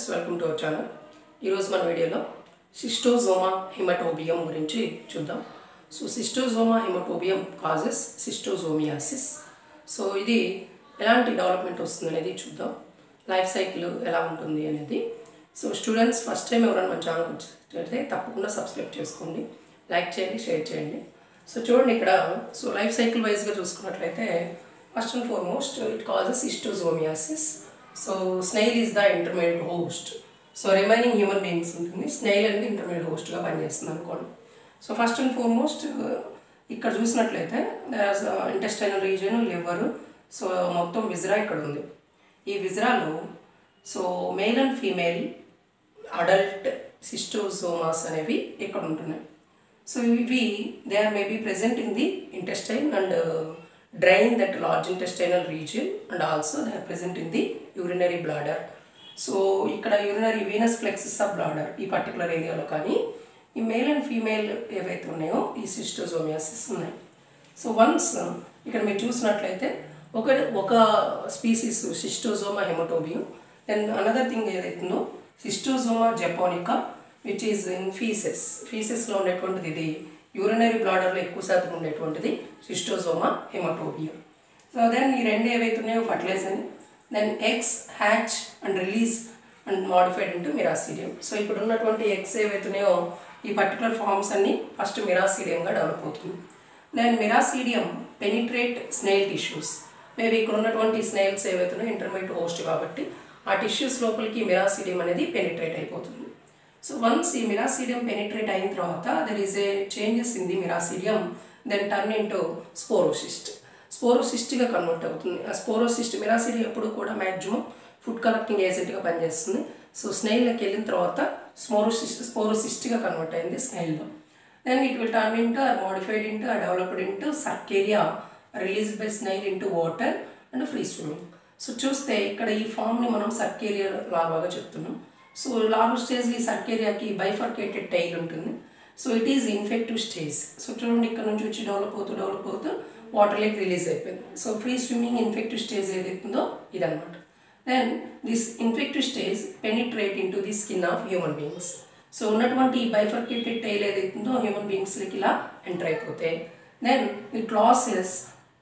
Welcome to our channel ఈరోజు మన వీడియోలో సిస్టోజోమా హిమటోబియం గురించి చూద్దాం so Schistosoma haematobium causes schistosomiasis so ఇది ఎలాంటి డెవలప్మెంట్ వస్తుంది అనేది చూద్దాం లైఫ్ సైకిల్ ఎలా ఉంటుంది అనేది సో స్టూడెంట్స్ ఫస్ట్ టైం ఎవరైనా మన ఛానల్ వచ్చినట్లయితే తప్పకుండా సబ్స్క్రైబ్ చేసుకోండి లైక్ చేయండి షేర్ చేయండి సో చూడండి ఇక్కడ సో లైఫ్ సైకిల్ వైజ్గా చూసుకున్నట్లయితే first and foremost it causes schistosomiasis so snail is the intermediate host so remaining human beings ఉంటుంది స్నైల్ అనేది ఇంటర్మీడియట్ హోస్ట్గా పనిచేస్తుంది అనుకోండి సో ఫస్ట్ అండ్ ఫార్మోస్ట్ ఇక్కడ చూసినట్లయితే ఇంటెస్టైనల్ రీజియన్ లివర్ సో మొత్తం విజ్రా ఇక్కడ ఉంది ఈ విజ్రాలో so male and female adult schistosomas అనేవి ఇక్కడ ఉంటున్నాయి సో ఇవి they are maybe present in the intestine and drain that large intestinal region and also they are present in the urinary bladder so ఇక్కడ urinary venous plexuses of bladder ఈ particular ఏరియాలో కానీ ఈ male and female ఏవైతే ఉన్నాయో ఈ సిస్టోజోమియాసిస్ ఉన్నాయి so once ఇక్కడ మీరు చూసినట్లయితే ఒక ఒక species Schistosoma haematobium then another thing ఏదైతుందో Schistosoma japonicum which is in faeces ఫీసెస్లో ఉండేటువంటిది ఇది యూరినరీ బ్లాడర్లో ఎక్కువ శాతం ఉండేటువంటిది సిస్టోజోమా హెమటోబియం సో దెన్ ఈ రెండు ఏవైతే ఉన్నాయో ఫర్టిలైజ్ అని then eggs hatch and release and modified into miracidium so ఇప్పుడు ఉన్నటువంటి ఎగ్స్ ఏవైతున్నాయో ఈ పర్టికులర్ ఫార్మ్స్ అన్ని ఫస్ట్ మిరాసీడియంగా డెవలప్ అవుతుంది then miracidium penetrate snail tissues maybe ఇక్కడ ఉన్నటువంటి స్నేల్స్ ఏవైతున్నాయో ఇంటర్మీడియట్ హోస్ట్ కాబట్టి ఆ టిష్యూస్ లోపలికి మిరాసీడియం అనేది పెనిట్రేట్ అయిపోతుంది సో వన్స్ ఈ మిరాసీడియం పెనిట్రేట్ అయిన తర్వాత there is a changes in the miracidium then turn into sporocyst స్పోరోసిస్ట్గా కన్వర్ట్ అవుతుంది ఆ స్పోరోసిస్ట్ మిరాసిడి ఎప్పుడు కూడా మ్యాక్సిమం ఫుడ్ కలెక్టింగ్ ఏజెంట్గా పనిచేస్తుంది సో స్నైల్లోకి వెళ్ళిన తర్వాత స్పోరోసిస్ట్ స్పోరోసిస్ట్గా కన్వర్ట్ అయింది స్నైల్లో then it will turn into or modified into or developed into cercaria release by snail into water and free swimming so చూస్తే ఇక్కడ ఈ ఫామ్ని మనం సర్కేరియా లార్వాగా చెప్తున్నాం సో లార్వ్ స్టేజ్లో ఈ సర్కేరియాకి బైఫర్కేటెడ్ టైల్ ఉంటుంది so it is infective stage so చూడండి ఇక్కడ నుంచి వచ్చి డెవలప్ అవుతూ డెవలప్ అవుతూ వాటర్లోకి రిలీజ్ అయిపోయింది so free swimming infective stage ఏదైతుందో ఇదనమాట then this infective stage penetrate into the skin of human beings so ఉన్నటువంటి ఈ బైఫర్కేటెడ్ టైల్ ఏదైతుందో హ్యూమన్ బీయింగ్స్కి ఇలా ఎంటర్ అయిపోతాయి then it loses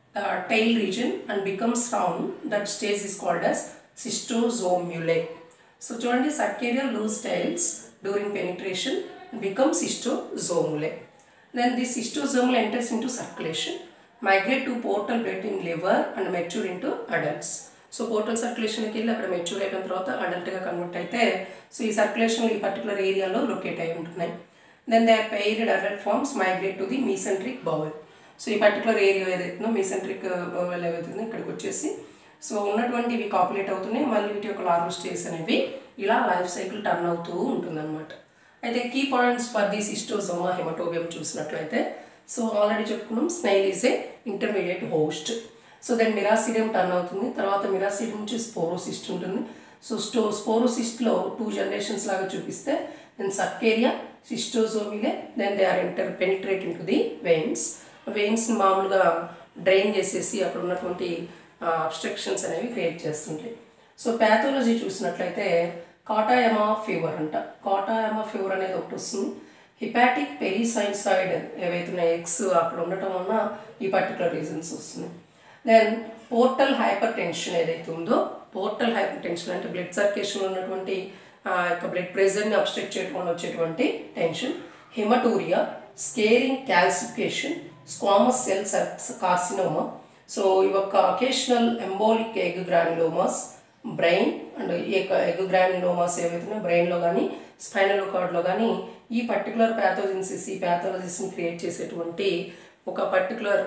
tail region and becomes round that stage is called as schistosomule so చూడండి cercaria lose tails during penetration become cystosomule. Then this cystosomule enters into circulation, migrate to portal between liver and mature into adults. So portal సర్క్యులేషన్కి వెళ్ళి అక్కడ మెచ్యూర్ అయిపోయిన తర్వాత అడల్ట్గా convert అయితే so ఈ సర్క్యులేషన్ ఈ పర్టికులర్ ఏరియాలో లొకేట్ అయి ఉంటున్నాయి then they are paired adult forms migrate to the mesenteric bowel so ఈ పర్టికులర్ ఏరియా ఏదైతుందో మీసెంట్రిక్ బౌల్ ఏదైతుందో ఇక్కడికి వచ్చేసి సో ఉన్నటువంటి ఇవి కాపులేట్ అవుతున్నాయి మళ్ళీ వీటి యొక్క లార్వల్ స్టేజ్ అనేవి ఇలా లైఫ్ సైకిల్ టర్న్ అవుతూ ఉంటుందన్నమాట అయితే key points for the schistosoma haematobium చూసినట్లయితే సో ఆల్రెడీ చెప్పుకున్నాం snail is a intermediate host so then miracidium turn అవుతుంది తర్వాత మిరాసిడియం నుంచి స్పోరోసిస్ట్ ఉంటుంది సో స్టో స్పోరోసిస్ట్లో టూ జనరేషన్స్ లాగా చూపిస్తే then cercaria schistosomule then they are enter penetrate into the veins వెయిన్స్ని మామూలుగా డ్రైన్ చేసేసి అక్కడ ఉన్నటువంటి అబ్స్ట్రక్షన్స్ అనేవి క్రియేట్ చేస్తుంటాయి సో ప్యాథాలజీ చూసినట్లయితే కాటాయమా ఫీవర్ అంట కాటాయమా ఫీవర్ అనేది ఒకటి వస్తుంది హిపాటిక్ పెరిసైన్సాయిడ్ ఏవైతే ఎగ్స్ అక్కడ ఉండటం వలన ఈ పర్టికులర్ రీజన్స్ వస్తున్నాయి దెన్ పోర్టల్ హైపర్ టెన్షన్ ఏదైతే ఉందో పోర్టల్ హైపర్ టెన్షన్ అంటే బ్లడ్ సర్క్యులేషన్ ఉన్నటువంటి యొక్క బ్లడ్ ప్రెషర్ని అబ్స్ట్రక్ట్ చేయడం వల్ల వచ్చేటువంటి tension haematuria scarring calcification squamous cell carcinoma so ఈ యొక్క occasional embolic egg granulomas brain and ఈ యొక్క ఎగ్ గ్రాన్యులోమాస్ ఏవైతున్నాయో బ్రెయిన్లో కానీ స్పైనల్ కార్డ్లో కానీ ఈ పర్టికులర్ ప్యాథోజెన్సిస్ ఈ ప్యాథాలజిస్ని క్రియేట్ చేసేటువంటి ఒక పర్టికులర్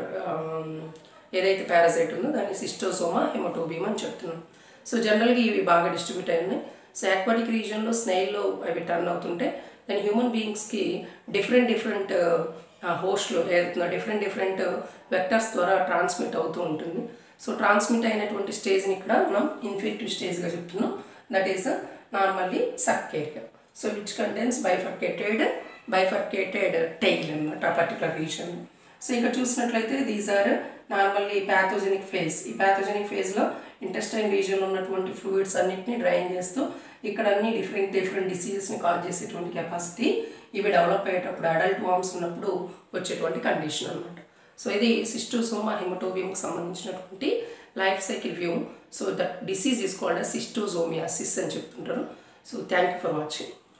ఏదైతే పారాసైట్ ఉందో దాన్ని సిస్టోసోమా హెమటోబియం అని చెప్తున్నాం సో జనరల్గా ఇవి బాగా డిస్ట్రిబ్యూట్ అయి ఉన్నాయి సో ఆక్వాటిక్ రీజియన్లో స్నైల్లో అవి టర్న్ అవుతుంటే దాని హ్యూమన్ బీయింగ్స్కి డిఫరెంట్ డిఫరెంట్ హోస్ట్లో ఏదైతుందో డిఫరెంట్ డిఫరెంట్ వెక్టర్స్ ద్వారా ట్రాన్స్మిట్ అవుతూ ఉంటుంది సో ట్రాన్స్మిట్ అయినటువంటి స్టేజ్ని ఇక్కడ మనం ఇన్ఫెక్టివ్ స్టేజ్గా చెప్తున్నాం that is normally cercaria so which contains bifurcated bifurcated tail అనమాట ఆ పర్టికులర్ రీజన్ సో ఇక్కడ చూసినట్లయితే these are normally pathogenic phase ఈ ప్యాథోజెనిక్ ఫేజ్లో ఇంటెస్టైన్ రీజియన్ ఉన్నటువంటి ఫ్లూయిడ్స్ అన్నిటిని డ్రైన్ చేస్తూ ఇక్కడ అన్ని డిఫరెంట్ డిఫరెంట్ డిసీజెస్ని కాజ్ చేసేటువంటి కెపాసిటీ ఇవి డెవలప్ అయ్యేటప్పుడు అడల్ట్ వామ్స్ ఉన్నప్పుడు వచ్చేటువంటి కండిషన్ అనమాట సో ఇది సిస్టోసోమా హిమటోబియంకి సంబంధించినటువంటి life cycle view so that disease is called schistosomiasis అని చెప్తుంటారు so thank you for watching